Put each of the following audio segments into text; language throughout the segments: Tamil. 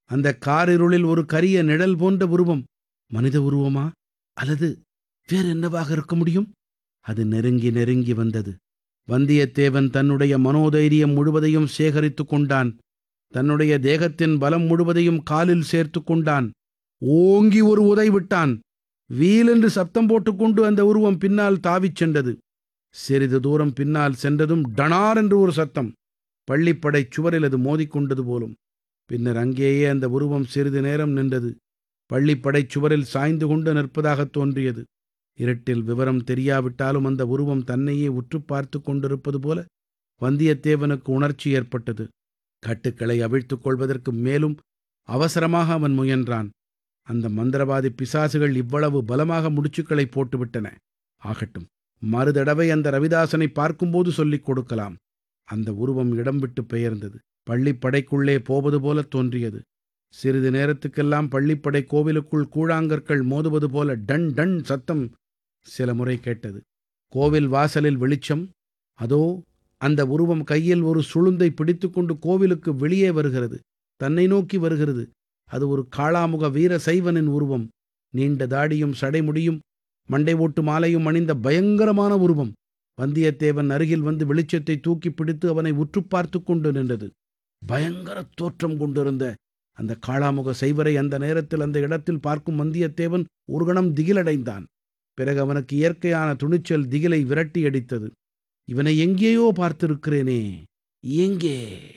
அந்த காரிருளில் ஒரு கரிய நிழல் போன்ற உருவம் மனித உருவமா அல்லது வேற என்னவாக இருக்க முடியும் அது நெருங்கி நெருங்கி வந்தது வந்தியத்தேவன் தன்னுடைய மனோதைரியம் முழுவதையும் சேகரித்துக் கொண்டான் தன்னுடைய தேகத்தின் பலம் முழுவதையும் காலில் சேர்த்து கொண்டான் ஓங்கி ஒரு உதை விட்டான் வீலென்று சப்தம் போட்டுக்கொண்டு அந்த உருவம் பின்னால் தாவிச் சென்றது சிறிது தூரம் பின்னால் சென்றதும் டனார் என்று ஒரு சத்தம் பள்ளிப்படைச் சுவரில் அது மோதிக்கொண்டது போலும் பின்னர் அங்கேயே அந்த உருவம் சிறிது நேரம் நின்றது பள்ளிப்படைச் சுவரில் சாய்ந்து கொண்டு நிற்பதாகத் தோன்றியது இருட்டில் விவரம் தெரியாவிட்டாலும் அந்த உருவம் தன்னையே உற்று பார்த்து கொண்டிருப்பது போல வந்தியத்தேவனுக்கு உணர்ச்சி ஏற்பட்டது கட்டுக்களை அவிழ்த்துக் கொள்வதற்கு மேலும் அவசரமாக அவன் முயன்றான் அந்த மந்திரவாதி பிசாசுகள் இவ்வளவு பலமாக முடிச்சுக்களை போட்டுவிட்டன ஆகட்டும் மறுதடவை அந்த ரவிதாசனை பார்க்கும்போது சொல்லிக் கொடுக்கலாம் அந்த உருவம் இடம் விட்டு பெயர்ந்தது பள்ளிப்படைக்குள்ளே போவது போல தோன்றியது சிறிது நேரத்துக்கெல்லாம் பள்ளிப்படை கோவிலுக்குள் கூழாங்கற்கள் மோதுவது போல டன் டன் சத்தம் சில முறை கேட்டது கோவில் வாசலில் வெளிச்சம் அதோ அந்த உருவம் கையில் ஒரு சுளுந்தை பிடித்துக்கொண்டு கோவிலுக்கு வெளியே வருகிறது தன்னை நோக்கி வருகிறது அது ஒரு காளாமுக வீர சைவனின் உருவம் நீண்ட தாடியும் சடைமுடியும் மண்டை ஓட்டு மாலையும் அணிந்த பயங்கரமான உருவம் வந்தியத்தேவன் அருகில் வந்து வெளிச்சத்தை தூக்கி பிடித்து அவனை உற்று பார்த்து கொண்டு நின்றது பயங்கர தோற்றம் கொண்டிருந்த அந்த காளாமுக சைவரை அந்த நேரத்தில் அந்த இடத்தில் பார்க்கும் வந்தியத்தேவன் ஒரு கணம் திகிலடைந்தான் பிறகு அவனுக்கு இயற்கையான துணிச்சல் திகிலை விரட்டி அடித்தது இவனை எங்கேயோ பார்த்திருக்கிறேனே எங்கே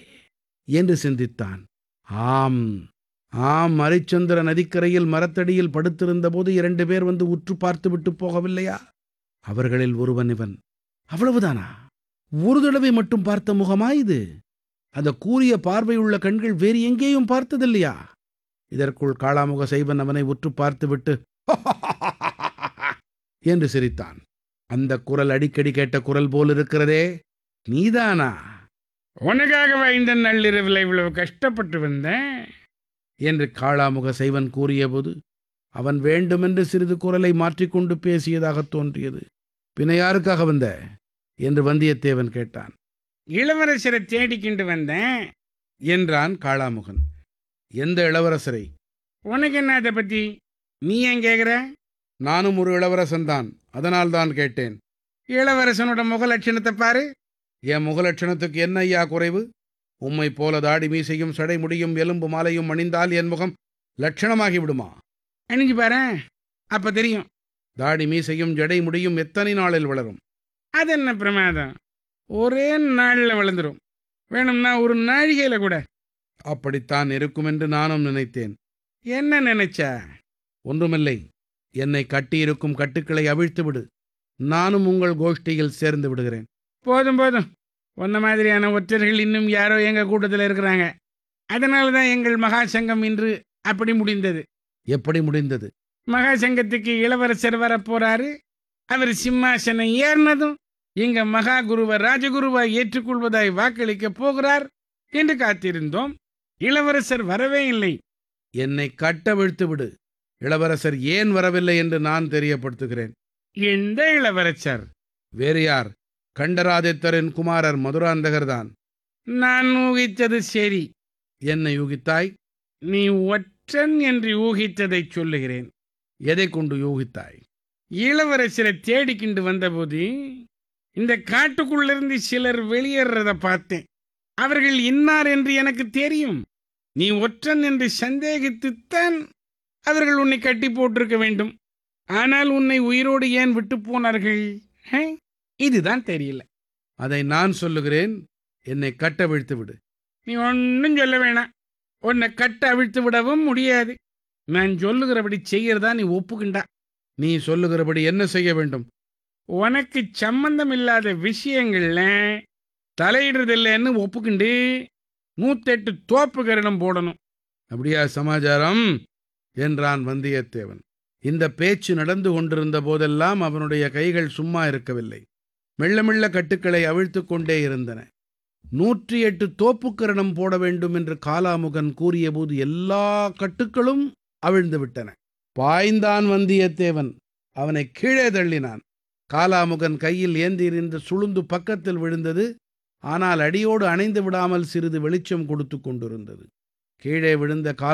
என்று சிந்தித்தான் ஆம் ஆம் அரிச்சந்திர நதிக்கரையில் மரத்தடியில் படுத்திருந்த போது இரண்டு பேர் வந்து உற்று பார்த்து விட்டு போகவில்லையா அவர்களில் ஒருவன் இவன் அவ்வளவுதானா ஒரு தடவை மட்டும் பார்த்த முகமா இது அந்த கூரிய பார்வையுள்ள கண்கள் வேறு எங்கேயும் பார்த்ததில்லையா இதற்குள் காளாமுக சைவன் அவனை உற்று பார்த்துவிட்டு என்று சிரித்தான் அந்த குரல் அடிக்கடி கேட்ட குரல் போல் இருக்கிறதே நீதானா உனக்காகவா இந்த நள்ளிரவில் இவ்வளவு கஷ்டப்பட்டு வந்தேன் என்று காளாமுக சைவன் கூறியபோது அவன் வேண்டுமென்று சிறிது குரலை மாற்றிக்கொண்டு பேசியதாகத் தோன்றியது பின்ன யாருக்காக வந்த என்று வந்தியத்தேவன் கேட்டான் இளவரசரை தேடிக்கிண்டு வந்தேன் என்றான் காளாமுகன் எந்த இளவரசரை உனக்கு என்ன அதை பத்தி நீ ஏன் கேக்குற நானும் ஒரு இளவரசன்தான் அதனால் தான் கேட்டேன் இளவரசனோட முக லட்சணத்தை பாரு என் முகலட்சணத்துக்கு என்ன ஐயா குறைவு உம்மை போல தாடி மீசையும் சடைமுடியும் எலும்பு மாலையும் அணிந்தால் என் முகம் லட்சணமாகி விடுமா அணிஞ்சு பாரு அப்ப தெரியும் தாடி மீசையும் ஜடை முடியும் எத்தனை நாளில் வளரும் அது என்ன பிரமாதம் ஒரே நாள்ல வளர்ந்துரும் வேணும்னா ஒரு நாழிகையில கூட அப்படித்தான் இருக்கும் என்று நானும் நினைத்தேன் என்ன நினைச்சா ஒன்றுமில்லை என்னை கட்டியிருக்கும் கட்டுக்களை அவிழ்த்து விடு நானும் உங்கள் கோஷ்டியில் சேர்ந்து விடுகிறேன் போதும் போதும் உன்ன மாதிரியான ஒற்றர்கள் இன்னும் யாரோ எங்க கூட்டத்தில் இருக்கிறாங்க அதனால தான் எங்கள் மகா சங்கம் இன்று அப்படி முடிந்தது எப்படி முடிந்தது மகா சங்கத்துக்கு இளவரசர் வர போறாரு அவர் சிம்மாசனம் ஏறினதும் எங்க மகா குருவை ராஜகுருவாய் ஏற்றுக்கொள்வதாய் வாக்களிக்க போகிறார் என்று காத்திருந்தோம் இளவரசர் வரவே இல்லை என்னை கட்டவிழ்த்து விடு இளவரசர் ஏன் வரவில்லை என்று நான் தெரியப்படுத்துகிறேன் எந்த இளவரசர் வேறு யார் கண்டராதித்தரின் குமாரர் மதுராந்தகர்தான் நான் ஊகித்தது சரி என்னை யூகித்தாய் நீ ஒற்றன் என்று ஊகித்ததைச் சொல்லுகிறேன் எதை கொண்டு யூகித்தாய் இளவரசரை தேடிக்கிண்டு வந்தபோது இந்த காட்டுக்குள்ளிருந்து சிலர் வெளியேறத பார்த்தேன் அவர்கள் இன்னார் என்று எனக்கு தெரியும் நீ ஒற்றன் என்று சந்தேகித்துத்தான் அவர்கள் உன்னை கட்டி போட்டிருக்க வேண்டும் ஆனால் உன்னை உயிரோடு ஏன் விட்டு போனார்கள் ஹே? இதுதான் தெரியல அதை நான் சொல்லுகிறேன் என்னை கட்டவிழ்த்து விடு நீ ஒன்றும் சொல்ல வேணாம் உன்னை கட்ட அவிழ்த்து விடவும் முடியாது நான் சொல்லுகிறபடி செய்யறதா நீ ஒப்புக்கிண்டா நீ சொல்லுகிறபடி என்ன செய்ய வேண்டும் உனக்கு சம்பந்தம் இல்லாத விஷயங்கள்ல தலையிடுறதில்லைன்னு ஒப்புக்கிண்டு நூத்தெட்டு தோப்பு கரணம் போடணும் அப்படியா சமாச்சாரம் என்றான் வந்தியத்தேவன் இந்த பேச்சு நடந்து கொண்டிருந்த போதெல்லாம் அவனுடைய கைகள் சும்மா இருக்கவில்லை மெல்ல மெல்ல கட்டுக்களை அவிழ்த்துக் கொண்டே இருந்தன நூற்றி எட்டு தோப்புக்கரணம் போட வேண்டும் என்று காலாமுகன் கூறியபோது எல்லா கட்டுக்களும் அவிழ்ந்து விட்டன பாய்ந்தான் வந்தியத்தேவன் அவனை கீழே தள்ளினான் காலாமுகன் கையில் ஏந்தியிருந்த சுளுந்து பக்கத்தில் விழுந்தது ஆனால் அடியோடு அணைந்து விடாமல் சிறிது வெளிச்சம் கொடுத்து கொண்டிருந்தது கீழே விழுந்த கால